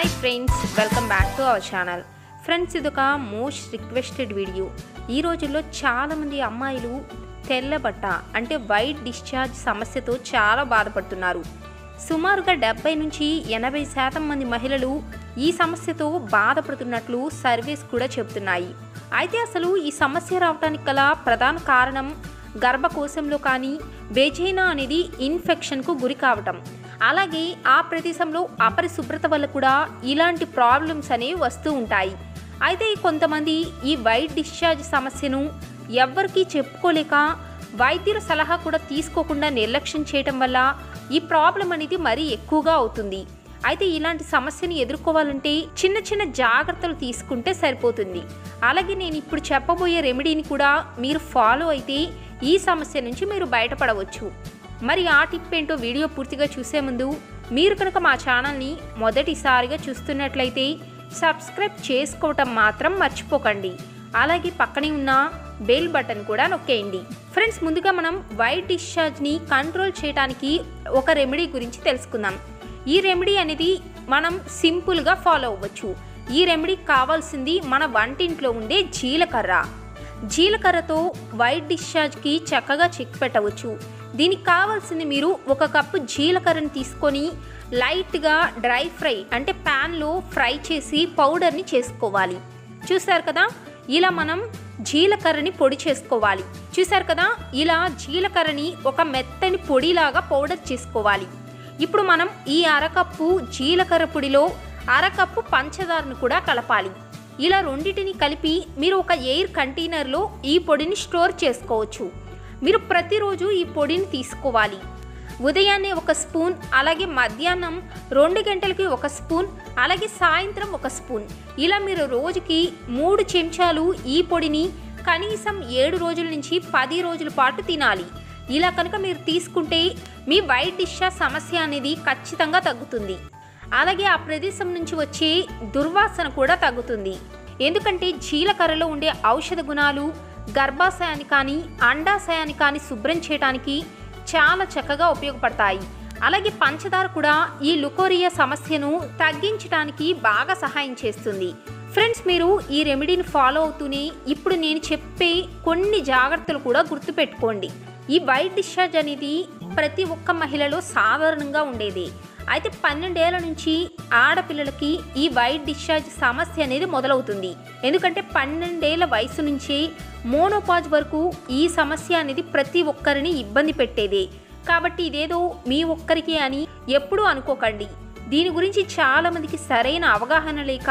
hi friends welcome back to our channel friends ఇదొక most requested video ఈ రోజుల్లో చాలామంది అమ్మాయిలు తెల్ల బట్ట అంటే వైట్ డిశ్చార్జ్ సమస్యతో చాలా బాధపడుతున్నారు సుమారుగా డెబ్బై నుంచి ఎనభై శాతం మంది మహిళలు ఈ సమస్యతో బాధపడుతున్నట్లు సర్వేస్ కూడా చెబుతున్నాయి అయితే అసలు ఈ సమస్య రావడానికి గల ప్రధాన కారణం గర్భకోశంలో కానీ వెజైనా అనేది ఇన్ఫెక్షన్కు గురి కావటం అలాగే ఆ ప్రదేశంలో అపరిశుభ్రత వల్ల కూడా ఇలాంటి ప్రాబ్లమ్స్ అనేవి వస్తూ ఉంటాయి అయితే కొంతమంది ఈ వైట్ డిశ్చార్జ్ సమస్యను ఎవ్వరికీ చెప్పుకోలేక వైద్యుల సలహా కూడా తీసుకోకుండా నిర్లక్ష్యం చేయటం వల్ల ఈ ప్రాబ్లం అనేది మరీ ఎక్కువగా అవుతుంది అయితే ఇలాంటి సమస్యని ఎదుర్కోవాలంటే చిన్న చిన్న జాగ్రత్తలు తీసుకుంటే సరిపోతుంది అలాగే నేను ఇప్పుడు చెప్పబోయే రెమెడీని కూడా మీరు ఫాలో అయితే ఈ సమస్య నుంచి మీరు బయటపడవచ్చు మరి ఆ టిప్ ఏంటో వీడియో పూర్తిగా చూసే ముందు మీరు కనుక మా ఛానల్ని మొదటిసారిగా చూస్తున్నట్లయితే సబ్స్క్రైబ్ చేసుకోవటం మాత్రం మర్చిపోకండి అలాగే పక్కనే ఉన్న బెల్ బటన్ కూడా నొక్కేయండి ఫ్రెండ్స్ ముందుగా మనం వైట్ డిశ్చార్జ్ని కంట్రోల్ చేయడానికి ఒక రెమెడీ గురించి తెలుసుకుందాం ఈ రెమెడీ అనేది మనం సింపుల్గా ఫాలో అవ్వచ్చు ఈ రెమెడీకి కావాల్సింది మన వంటింట్లో ఉండే జీలకర్ర జీలకర్రతో వైట్ డిశ్చార్జ్కి చక్కగా చెక్ పెట్టవచ్చు దీనికి కావాల్సింది మీరు ఒక కప్పు జీలకర్రని తీసుకొని లైట్గా డ్రై ఫ్రై అంటే ప్యాన్లో ఫ్రై చేసి పౌడర్ని చేసుకోవాలి చూసారు కదా ఇలా మనం జీలకర్రని పొడి చేసుకోవాలి చూసారు కదా ఇలా జీలకర్రని ఒక మెత్తని పొడిలాగా పౌడర్ చేసుకోవాలి ఇప్పుడు మనం ఈ అరకప్పు జీలకర్ర పొడిలో అరకప్పు పంచదారను కూడా కలపాలి ఇలా రెండింటిని కలిపి మీరు ఒక ఎయిర్ కంటైనర్లో ఈ పొడిని స్టోర్ చేసుకోవచ్చు మీరు ప్రతిరోజు ఈ పొడిని తీసుకోవాలి ఉదయాన్నే ఒక స్పూన్ అలాగే మధ్యాహ్నం రెండు గంటలకి ఒక స్పూన్ అలాగే సాయంత్రం ఒక స్పూన్ ఇలా మీరు రోజుకి మూడు చెంచాలు ఈ పొడిని కనీసం ఏడు రోజుల నుంచి పది రోజుల పాటు తినాలి ఇలా కనుక మీరు తీసుకుంటే మీ వైట్ డిశ్చార్జ్ సమస్య అనేది ఖచ్చితంగా తగ్గుతుంది అలాగే ఆ ప్రదేశం నుంచి వచ్చే దుర్వాసన కూడా తగ్గుతుంది ఎందుకంటే జీలకర్రలో ఉండే ఔషధ గుణాలు గర్భాశయాన్ని కానీ అండాశయాన్ని కానీ శుభ్రం చేయడానికి చాలా చక్కగా ఉపయోగపడతాయి అలాగే పంచదార కూడా ఈ లుకోరియా సమస్యను తగ్గించడానికి బాగా సహాయం చేస్తుంది ఫ్రెండ్స్ మీరు ఈ రెమెడీని ఫాలో అవుతూనే ఇప్పుడు నేను చెప్పే కొన్ని జాగ్రత్తలు కూడా గుర్తుపెట్టుకోండి ఈ వైట్ డిశ్చార్జ్ అనేది ప్రతి ఒక్క మహిళలో సాధారణంగా ఉండేది అయితే పన్నెండేళ్ల నుంచి ఆడపిల్లలకి ఈ వైట్ డిశ్చార్జ్ సమస్య అనేది మొదలవుతుంది ఎందుకంటే పన్నెండేళ్ల వయసు నుంచే మోనోపాజ్ వరకు ఈ సమస్య అనేది ప్రతి ఒక్కరిని ఇబ్బంది పెట్టేదే కాబట్టి ఇదేదో మీ ఒక్కరికి అని ఎప్పుడూ అనుకోకండి దీని గురించి చాలామందికి సరైన అవగాహన లేక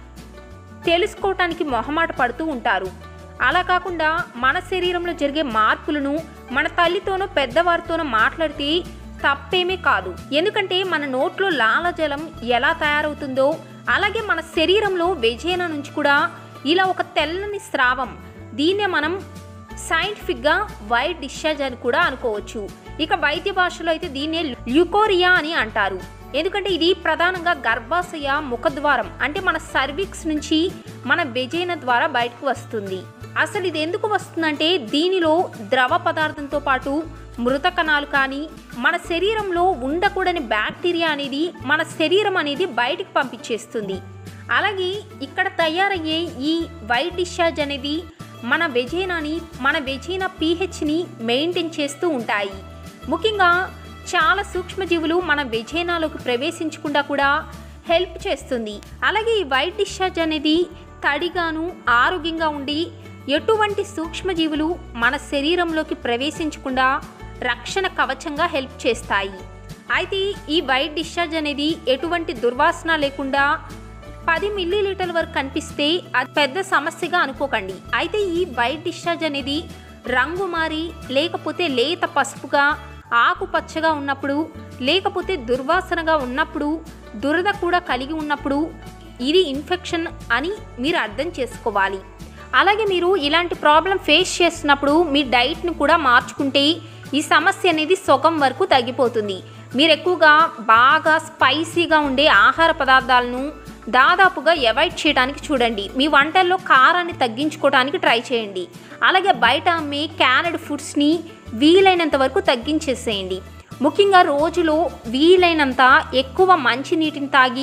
తెలుసుకోవటానికి మొహమాట పడుతూ ఉంటారు అలా కాకుండా మన శరీరంలో జరిగే మార్పులను మన తల్లితోనో పెద్దవారితోనో మాట్లాడితే తప్పేమీ కాదు ఎందుకంటే మన నోట్లో లాలజలం ఎలా తయారవుతుందో అలాగే మన శరీరంలో వెజేన నుంచి కూడా ఇలా ఒక తెల్లని స్రావం దీన్నే మనం సైంటిఫిక్గా వైట్ డిశ్చార్జ్ అని కూడా అనుకోవచ్చు ఇక వైద్య భాషలో అయితే దీన్నే ల్యూకోరియా అని అంటారు ఎందుకంటే ఇది ప్రధానంగా గర్భాశయ ముఖద్వారం అంటే మన సర్విక్స్ నుంచి మన వెజైన ద్వారా బయటకు వస్తుంది అసలు ఇది ఎందుకు వస్తుందంటే దీనిలో ద్రవ పదార్థంతో పాటు మృత కణాలు కానీ మన శరీరంలో ఉండకూడని బ్యాక్టీరియా అనేది మన శరీరం అనేది బయటకు పంపించేస్తుంది అలాగే ఇక్కడ తయారయ్యే ఈ వైట్ డిశ్చార్జ్ అనేది మన వెజైనాని మన వెజైనా పీహెచ్ని మెయింటైన్ చేస్తూ ఉంటాయి ముఖ్యంగా చాలా సూక్ష్మజీవులు మన వెజైనాలోకి ప్రవేశించకుండా కూడా హెల్ప్ చేస్తుంది అలాగే ఈ వైట్ డిశ్చార్జ్ అనేది తడిగాను ఆరోగ్యంగా ఉండి ఎటువంటి సూక్ష్మజీవులు మన శరీరంలోకి ప్రవేశించకుండా రక్షణ కవచంగా హెల్ప్ చేస్తాయి అయితే ఈ వైట్ డిశ్చార్జ్ అనేది ఎటువంటి దుర్వాసన లేకుండా పది మిల్లీలీటర్ల వరకు కనిపిస్తే అది పెద్ద సమస్యగా అనుకోకండి అయితే ఈ వైట్ డిశ్చార్జ్ అనేది రంగు మారి లేకపోతే లేత పసుపుగా ఆకుపచ్చగా ఉన్నప్పుడు లేకపోతే దుర్వాసనగా ఉన్నప్పుడు దురద కూడా కలిగి ఉన్నప్పుడు ఇది ఇన్ఫెక్షన్ అని మీరు అర్థం చేసుకోవాలి అలాగే మీరు ఇలాంటి ప్రాబ్లం ఫేస్ చేస్తున్నప్పుడు మీ డైట్ను కూడా మార్చుకుంటే ఈ సమస్య అనేది సగం వరకు తగ్గిపోతుంది మీరు ఎక్కువగా బాగా స్పైసీగా ఉండే ఆహార పదార్థాలను దాదాపుగా అవాయిడ్ చేయడానికి చూడండి మీ వంటల్లో కారాన్ని తగ్గించుకోవడానికి ట్రై చేయండి అలాగే బయట అమ్మే క్యానడ్ ఫుడ్స్ని వీలైనంత వరకు తగ్గించేసేయండి ముఖ్యంగా రోజులో వీలైనంత ఎక్కువ మంచినీటిని తాగి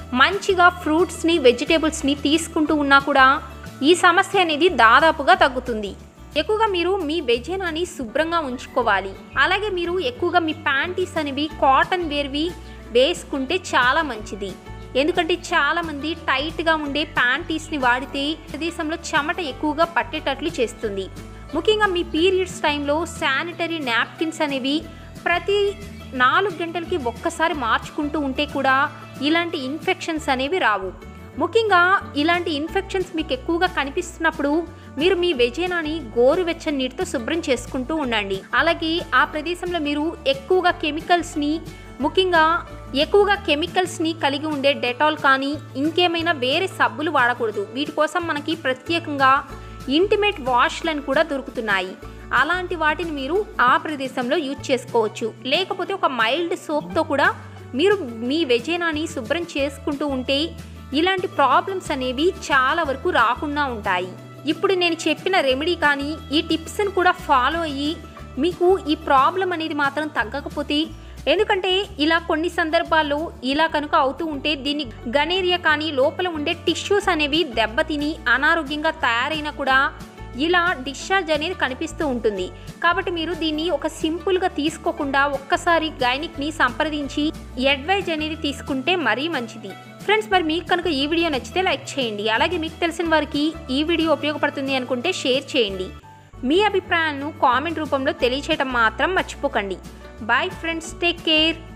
మంచిగా ఫ్రూట్స్ని వెజిటేబుల్స్ని తీసుకుంటూ ఉన్నా కూడా ఈ సమస్య అనేది దాదాపుగా తగ్గుతుంది ఎక్కువగా మీరు మీ వెజనాని శుభ్రంగా ఉంచుకోవాలి అలాగే మీరు ఎక్కువగా మీ ప్యాంటీస్ అనేవి కాటన్ వేర్వి వేసుకుంటే చాలా మంచిది ఎందుకంటే చాలామంది టైట్గా ఉండే ప్యాంటీస్ని వాడితే ప్రదేశంలో చెమట ఎక్కువగా పట్టేటట్లు చేస్తుంది ముఖ్యంగా మీ పీరియడ్స్ టైంలో శానిటరీ నాప్కిన్స్ అనేవి ప్రతి నాలుగు గంటలకి ఒక్కసారి మార్చుకుంటూ ఉంటే కూడా ఇలాంటి ఇన్ఫెక్షన్స్ అనేవి రావు ముఖ్యంగా ఇలాంటి ఇన్ఫెక్షన్స్ మీకు ఎక్కువగా కనిపిస్తున్నప్పుడు మీరు మీ వెజేనాని గోరువెచ్చని నీటితో శుభ్రం చేసుకుంటూ ఉండండి అలాగే ఆ ప్రదేశంలో మీరు ఎక్కువగా కెమికల్స్ని ముఖ్యంగా ఎక్కువగా కెమికల్స్ని కలిగి ఉండే డెటాల్ కానీ ఇంకేమైనా వేరే సబ్బులు వాడకూడదు వీటి కోసం మనకి ప్రత్యేకంగా ఇంటిమేట్ వాష్లను కూడా దొరుకుతున్నాయి అలాంటి వాటిని మీరు ఆ ప్రదేశంలో యూజ్ చేసుకోవచ్చు లేకపోతే ఒక మైల్డ్ సోప్తో కూడా మీరు మీ వెజేనాని శుభ్రం చేసుకుంటూ ఉంటే ఇలాంటి ప్రాబ్లమ్స్ అనేవి చాలా వరకు రాకుండా ఉంటాయి ఇప్పుడు నేను చెప్పిన రెమెడీ కానీ ఈ టిప్స్ని కూడా ఫాలో అయ్యి మీకు ఈ ప్రాబ్లం అనేది మాత్రం తగ్గకపోతే ఎందుకంటే ఇలా కొన్ని సందర్భాల్లో ఇలా కనుక అవుతూ ఉంటే దీన్ని గనేరియా కానీ లోపల ఉండే టిష్యూస్ అనేవి దెబ్బతిని అనారోగ్యంగా తయారైనా కూడా ఇలా డిశ్చార్జ్ అనేది కనిపిస్తూ ఉంటుంది కాబట్టి మీరు దీన్ని ఒక సింపుల్గా తీసుకోకుండా ఒక్కసారి గైనిక్ని సంప్రదించి అడ్వైజ్ అనేది తీసుకుంటే మరీ మంచిది ఫ్రెండ్స్ మరి మీకు కనుక ఈ వీడియో నచ్చితే లైక్ చేయండి అలాగే మీకు తెలిసిన వారికి ఈ వీడియో ఉపయోగపడుతుంది అనుకుంటే షేర్ చేయండి మీ అభిప్రాయాలను కామెంట్ రూపంలో తెలియచేయడం మాత్రం మర్చిపోకండి బాయ్ ఫ్రెండ్స్ టేక్ కేర్